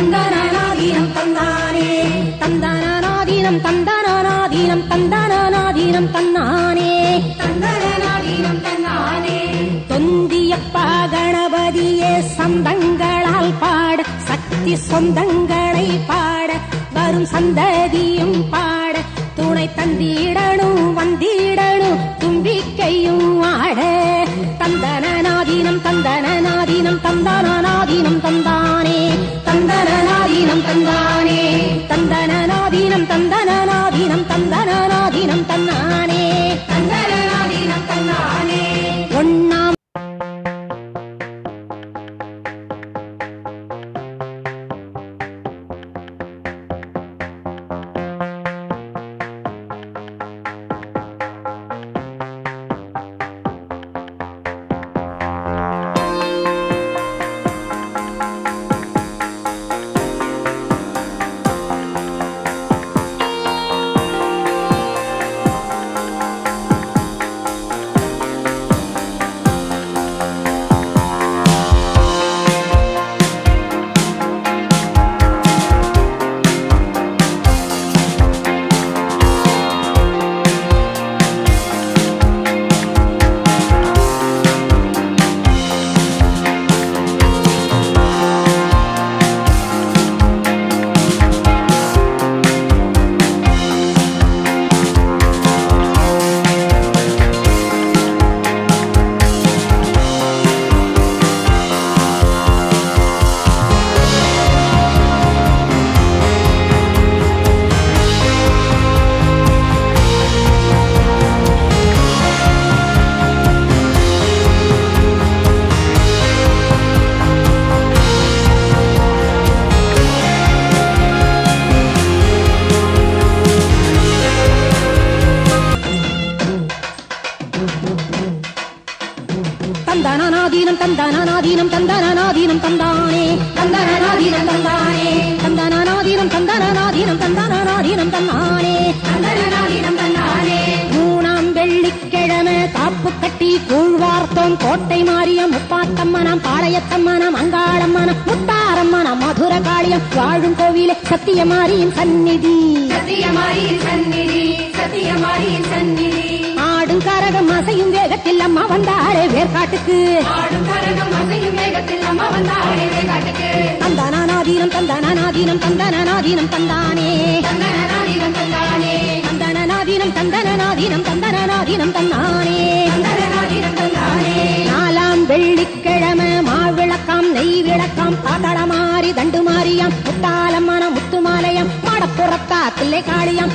தந்தனாதீனம் தந்தானே தந்தனாதீனம் தந்தனாதீனம் தந்தனாதீனம் தன்னானே தந்தனாதீனம் தன்னானே தொந்தியப்பா கணபதியே சந்தங்களால் பாட சக்தி சொந்தங்களை பாட வரும் சந்ததியும் பாட துணை தந்திடணும் வந்திடணும் தும்பிக்கையும் ஆட தந்தனாதீனம் தந்தனாதீனம் தந்தனாதீனம் தந்தானே தந்தனாதீனம் தந்தானே தந்தனாதீனம் தந்தனாதீனம் தந்தனாதீனம் தன்னானே தந்தனாதீனம் தன்னானே ஒன்னாம் தந்தனாதீனம் தந்தனாதீனம் தந்தனாதீனம் தந்தானே தந்தனாதீனம் தந்தானே தந்தனாதீனம் தந்தனாதீனம் தந்தனாதீனம் தந்தானே தந்தனாதீனம் தந்தானே மூணாம் வெள்ளிக்கிழமை காப்பு கட்டி கூழ்வார்த்தோம் கோட்டை மாரியம் முப்பாத்தம்மனம் பாளையத்தம்மனம் அங்காளம்மனம் முத்தாரம்மனம் மதுர காளியம் வாழும் கோவிலே சத்தியமாரியின் சந்நிதி சத்தியமாரியின் சந்நிதி சத்தியமாரியின் சந்நிதி ஆடும் கரகம் அசையும் வேகத்தில் அம்மா வந்தாரே வேர்காட்டுக்கு ஆடும் கரகம் அசையும் வேகத்தில் அம்மா வந்தாரே காட்டுக்கு தந்தனாதீனம் தந்தனாதீனம் தந்தனாதீனம் தந்தானே தந்தனாதீனம் தந்தானே தந்தனாதீனம் தந்தனாதீனம் தந்தனாதீனம் தந்தானே தந்தனாதீனம் தந்தானே நாலாம் வெள்ளிக்கிழமை மாவிளக்காம் நெய் விளக்காம் பாதளமாரி தண்டுமாரியாம் முத்தாலம்மன முத்துமாலயம் மாடப்புறத்தா தில்லை காளியம்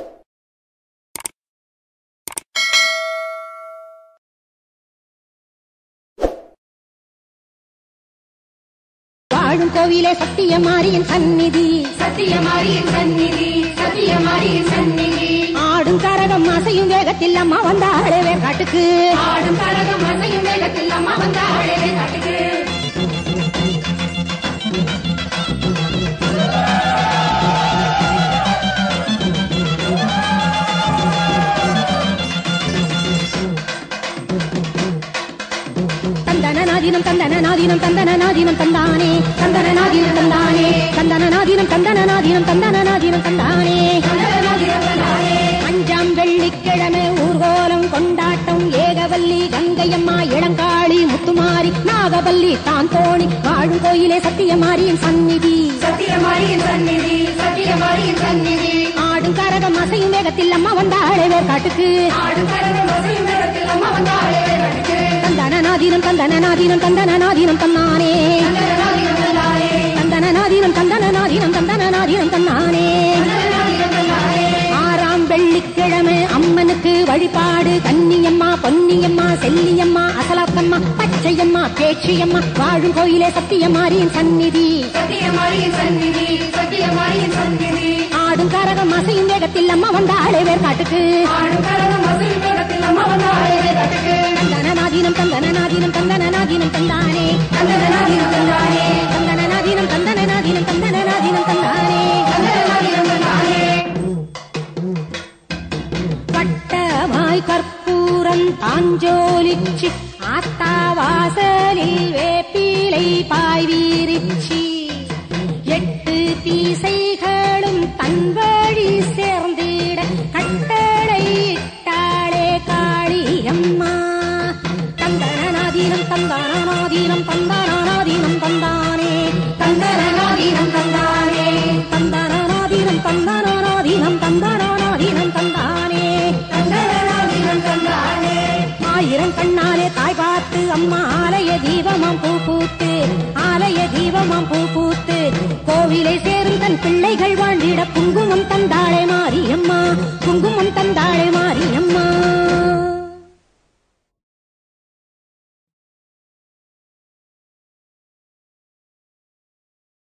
வாழும் கோவிலே சத்தியமாரியின் சந்நிதி சத்தியமாரியின் சந்நிதி சத்தியமாரியின் சந்நிதி ஆடும் கரகம் அசையும் வேகத்தில் அம்மா வந்தாளே வேர்காட்டுக்கு ஆடும் கரகம் அசையும் வேகத்தில் அம்மா வந்தாரே காட்டுக்கு தந்தனாதீனம் தந்தனாதீனம் தந்தனாதீனம் தந்தானே தந்தனாதீனம் தந்தானே தந்தனாதீனம் தந்தனாதீனம் தந்தனாதீனம் தந்தானே தந்தனாதீனம் தந்தானே அஞ்சாம் வெள்ளிக்கிழமை ஊர்கோலம் கொண்டாட்டம் ஏகவல்லி கங்கையம்மா இளங்காளி முத்துமாரி நாகவல்லி தான் தோணி வாழும் கோயிலே சத்தியமாரியின் சந்நிதி சத்தியமாரியின் சந்நிதி சத்தியமாரியின் சந்நிதி ஆடும் கரகம் அசையும் வேகத்தில் அம்மா வந்தாளே வேர்காட்டுக்கு ஆடும் கரகம் அசையும் வேகத்தில் அம்மா வந்தாரே காட்டுக்கு தந்தனாதீனம் தந்தனாதீனம் தந்தனாதீனம் தன்னானே தந்தனாதீனம் தந்தானே தந்தனாதீனம் தந்தனாதீனம் தந்தனாதீனம் தன்னானே தந்தனாதீனம் தந்தானே ஆறாம் வெள்ளிக்கிழமை அம்மனுக்கு வழிபாடு கன்னியம்மா பொன்னியம்மா செல்லியம்மா அசலாத்தம்மா பச்சையம்மா பேச்சியம்மா வாழும் கோயிலே சத்தியமாரியின் சந்நிதி சத்தியமாரியின் சந்நிதி சத்தியமாரியின் சந்நிதி ஆடும் கரகம் அசையும் வேகத்தில் அம்மா வந்தாளே வேர்காட்டுக்கு ஆடும் கரகம் அசையும் வேகத்தில் அம்மா வந்தாரே காட்டுக்கு தந்தனாதீனம் தந்தனாதீனம் தந்தனாதீனம் தந்தானே தந்தனாதீனம் தந்தானே தந்தனாதீனம் தந்தனாதீனம் தந்தனாதீனம் தந்தானே தந்தனாதீனம் தந்தானே வட்டமாய் கற்பூரம் தாஞ்சோலிச்சி ஆத்தா வாசலில் வேப்பிலை பாய் வீரிச்சி எட்டு கோலமாம் பூ பூத்து கோவிலை சேரும் தன் பிள்ளைகள் வாழ்ந்திட புங்கு